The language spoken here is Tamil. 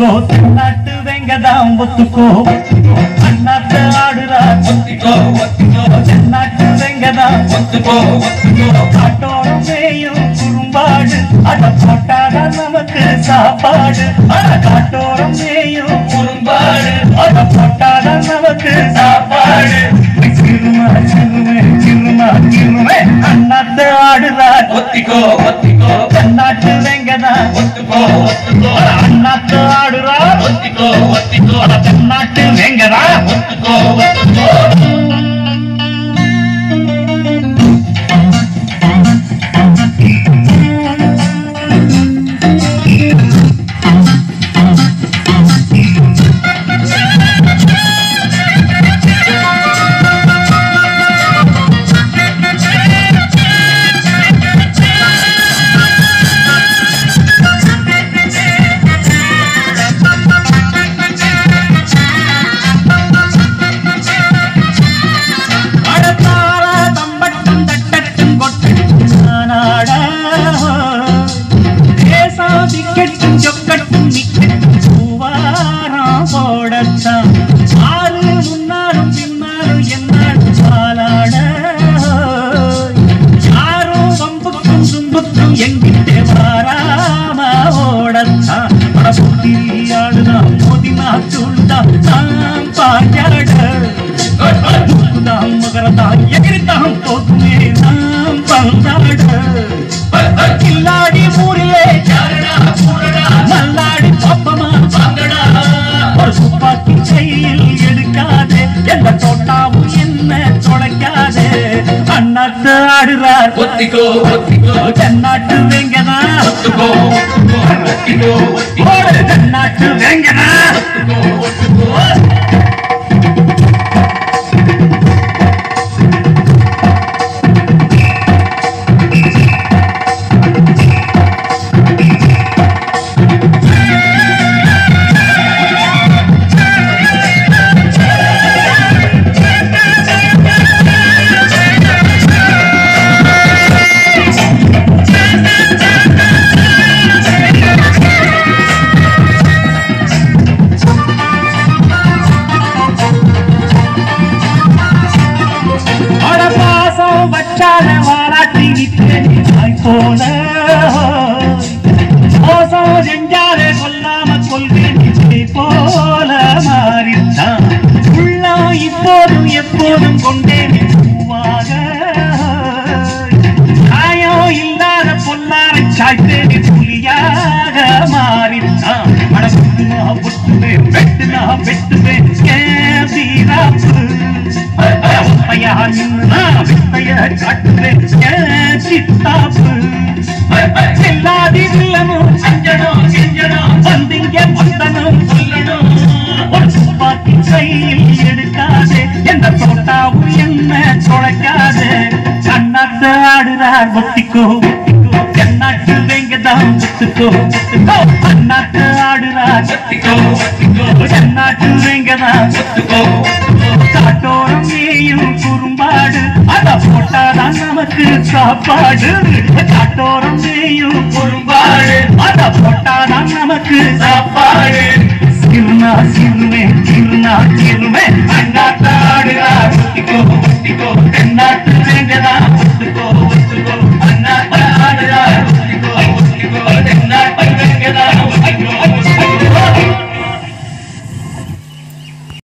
ஒத்துக்கோ தென்னாட்டு வெங்கதாம் ஒத்துக்கோ அண்ணாத்து ஆடுறார் ஒத்திக்கோ ஒத்திக்கோ தென்னாட்டு வெங்கதாம் ஒத்துக்கோ ஒத்துக்கோ காட்டோரம் மேயும் குறும்பாடு அட போட்டாதான் நமக்கு சாப்பாடு அட காட்டோரம் மேயும் குறும்பாடு அட போட்டாதான் நமக்கு சாப்பாடு சிறுமா சிறுமே சிறுமா சிறுமே அண்ணாத்து ஆடுறார் ஒத்திக்கோ ஒத்திக்கோ தென்னாட்டு வெங்கதாம் ஒத்துக்கோ ஒத்துக்கோ அண்ணாத்து ஆடுறார் ஒத்திக்கோ ஒத்திக்கோ தென்னாட்டு வெங்கதா ஒத்துக்கோ ஒத்துக்கோ அடத்தார தம்பட்டும் தட்டட்டும் கொட்டட்டும் நானாடா தேசாதி கெட்டும் சொக்கட்டும் நிக்கட்டும் பூவாராம் போடத்தான் ஆறு முன்னாலும் பின்னாலும் என்னாலும் பாலாட யாரும் வம்புக்கும் தும்புக்கும் எங்கிட்டே வாராம ஓடத்தான் படப்புத்திரி ஆடுதான் மோதினா சூழ்தான் நாம் பாஞ்சாட தூக்குதாம் மகரதாம் எகிரிதாம் போக்குமே நாம் பந்தாட கில்லாடி ஊரிலே நல்லாடி பாப்பமா ஒரு துப்பாக்கி கையில் எடுக்காதே எந்த தோட்டாவும் என்ன தொலைக்காதே அண்ணாத்து ஆடுறார் ஒத்திக்கோ ஒத்திக்கோ தென்னாட்டு வெங்கதா ஒத்துக்கோ ஒத்திக்கோ ஒத்திக்கோ ஓடு தென்னாட்டு வெங்கதா அட பாசம் வச்சால வாராட்டி நிற்கிறேன் தாய் போல மோசம் செஞ்சாலே கொல்லாம கொள்கிறேன் இதை போல மாறித்தான் உள்ளம் இப்போதும் எப்போதும் கொண்டேன் பூவாக காயம் இல்லாத பொல்லாரை சாய்த்தேன் புலியாக மாறித்தான் மனசுனா புட்டுவேன் வெட்டுனா வெட்டுவேன் ஏன் வீராப்பு உண்மையா நின்னா வித்தைய காட்டுவேன் ஏன் சித்தாப்பு எல்லாதி இல்லமும் அஞ்சனம் செஞ்சனம் வந்திங்க வந்தனும் சொல்லணும் ஒரு துப்பாக்கி கையில் எடுக்காதே எந்த தோட்டாவும் என்ன தொலைக்காதே கண்ணாத்து ஆடுறார் ஒத்திக்கோ ஒத்திக்கோ தென்னாட்டு வெங்கதான் ஒத்துக்கோ ஒத்துக்கோ அண்ணாத்து ஆடுறார் ஒத்திக்கோ ஒத்திக்கோ தென்னாட்டு வெங்கதான் ஒத்துக்கோ காட்டோரம் நீயும் குறும்பாடு அத போட்டாதான் நமக்கு சாப்பாடு காட்டோரம் நீயும் குறும்பாடு அத போட்டாதான் நமக்கு சாப்பாடு சிறுனா சிறுமே சிறுனா சிறுமே அண்ணாத்தாடுறா சுத்திக்கோ